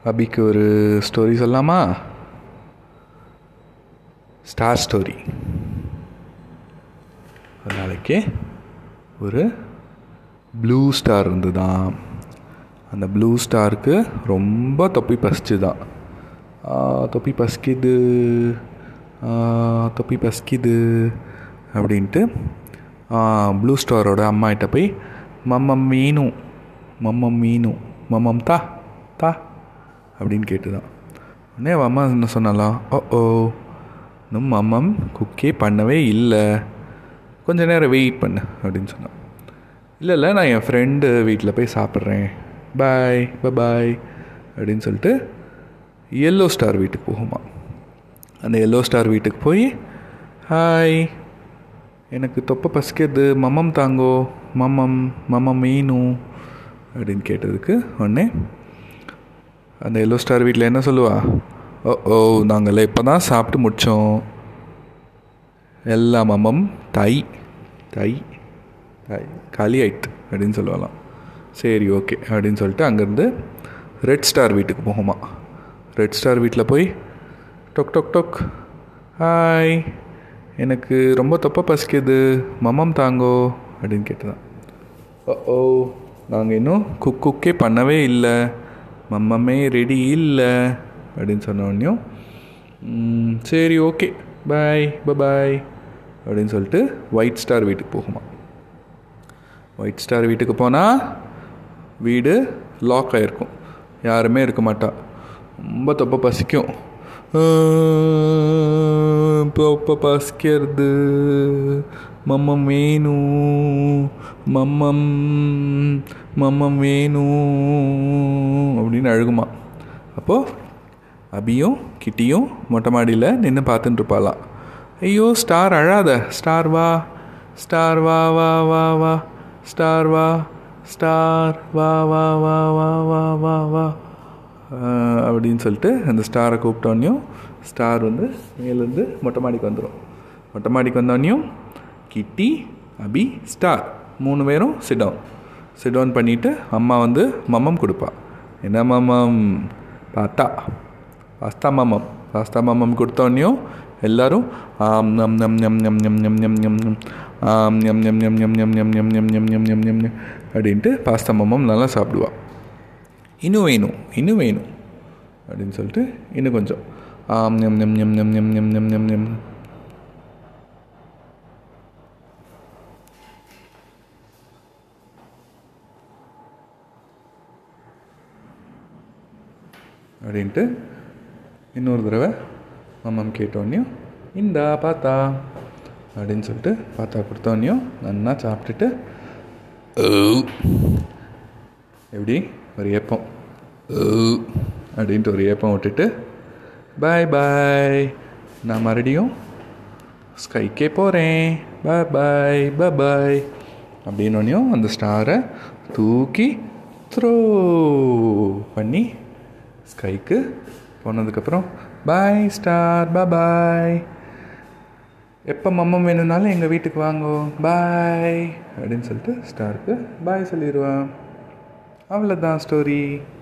அபிக்கு ஒரு ஸ்டோரி சொல்லலாமா star story ஒரு நாளைக்கு ஒரு ப்ளூ ஸ்டார் இருந்துதான் அந்த ப்ளூ ஸ்டாருக்கு ரொம்ப தொப்பி பசிச்சுதான் ஆ, தொப்பி பசிக்குது ஆ, தொப்பி பசிக்குது அப்படின்ட்டு ப்ளூ ஸ்டாரோட அம்மா கிட்ட போய் மம்மம் மீனும் மம்மம் மீனும் மம்மம் தா தா அப்படின்னு கேட்டுதான் உடனே அவள் அம்மா என்ன சொன்னாலாம் ஓ ஓ இன்னும் மம்மம் குக்கே பண்ணவே இல்லை கொஞ்ச நேரம் வெயிட் பண்ணு அப்படின்னு சொன்னான் இல்லை இல்லை நான் என் ஃப்ரெண்டு வீட்டில் போய் சாப்பிட்றேன் பாய் பாய் அப்படின்னு சொல்லிட்டு எல்லோ ஸ்டார் வீட்டுக்கு போகுமா அந்த எல்லோ ஸ்டார் வீட்டுக்கு போய் ஹாய் எனக்கு தொப்பை பசிக்கிறது மம்மம் தாங்கோ மம்மம் மம்மம் மீனும் அப்படின்னு கேட்டதுக்கு உடனே அந்த எல்லோ ஸ்டார் வீட்டில் என்ன சொல்லுவா ஓ ஓ நாங்கள் இப்போ தான் சாப்பிட்டு முடித்தோம் எல்லா மம்மம் தை தை தை காலி ஆயிட்டு அப்படின்னு சொல்லுவாளாம் சரி ஓகே அப்படின்னு சொல்லிட்டு அங்கேருந்து ரெட் ஸ்டார் வீட்டுக்கு போகுமா ரெட் ஸ்டார் வீட்டில் போய் டொக் டொக் டொக் ஹாய் எனக்கு ரொம்ப தொப்பை பசிக்குது மம்மம் தாங்கோ அப்படின்னு கேட்டதான் ஓ ஓ நாங்கள் இன்னும் குக் குக்கே பண்ணவே இல்லை மம்மமே ரெடி இல்லை அப்படின்னு சொன்ன உடனேயும் "ம், சரி ஓகே பாய் பாய் அப்படின்னு சொல்லிட்டு ஒயிட் ஸ்டார் வீட்டுக்கு போகுமா ஒயிட் ஸ்டார் வீட்டுக்கு போனால் வீடு லாக் ஆகிருக்கும் யாருமே இருக்க மாட்டா ரொம்ப தொப்பை பசிக்கும் தொப்பை பசிக்கிறது மம்மம் வேணும் மம்மம் மம்மம் வேணும் அப்படின்னு அழுகுமா அப்போது அபியும் கிட்டியும் மொட்டை மாடியில் நின்று பார்த்துட்டு இருப்பாளாம் ஐயோ ஸ்டார் அழாத ஸ்டார் வா ஸ்டார் வா வா வா வா ஸ்டார் வா ஸ்டார் வா வா வா வா வா வா வா ஆஹ் அப்படின்னு சொல்லிட்டு அந்த ஸ்டாரை கூப்பிட்டோன்னையும் ஸ்டார் வந்து மேலேருந்து மொட்டை மாடிக்கு வந்துடும் மொட்டை மாடிக்கு வந்தோடனையும் கிட்டி அபி ஸ்டார் மூணு பேரும் சிடவுன் சிடவுன் பண்ணிவிட்டு அம்மா வந்து மம்மம் கொடுப்பா என்ன மம்மம் பார்த்தா பாஸ்தா மம்மம் பாஸ்தா மம்மம் கொடுத்தோன்னையும் எல்லாரும் ஆம் நம் நம் நம் நம் நம் நம் நம் நம் நம் ஆம் நம் நம் நம் நம் நம் நம் நம் நம் நம் நம் நம் நம் நம் அப்படின்ட்டு பாஸ்தா மம்மம் நல்லா சாப்பிடுவா இன்னும் வேணும் இன்னும் வேணும் அப்படின்னு சொல்லிட்டு இன்னும் கொஞ்சம் ஆம் நம் நம் நம் நம் நம் நம் நம் நம் நம் அப்படின்ட்டு இன்னொரு தடவை மம்மம் கேட்டோன்னையும் இந்தா பார்த்தா அப்படின்னு சொல்லிட்டு பார்த்தா கொடுத்தோன்னையும் நன்னா சாப்பிட்டுட்டு "ஓ." எப்படி ஒரு ஏப்பம் "ஓ." அப்படின்ட்டு ஒரு ஏப்பம் விட்டுட்டு பாய் பாய் நான் மறுபடியும் ஸ்கைக்கே போகிறேன் பாய் பாய் பாய் பாய் அப்படின்னோடனையும் அந்த ஸ்டாரை தூக்கி த்ரோ பண்ணி ஸ்கைக்கு போனதுக்கப்புறம் பாய் ஸ்டார் பாய் எப்போ மம்மம் வேணும்னாலும் எங்கள் வீட்டுக்கு வாங்கோ பாய் அப்படின்னு சொல்லிட்டு ஸ்டாருக்கு பாய் சொல்லிடுவான் அவ்வளோதான் ஸ்டோரி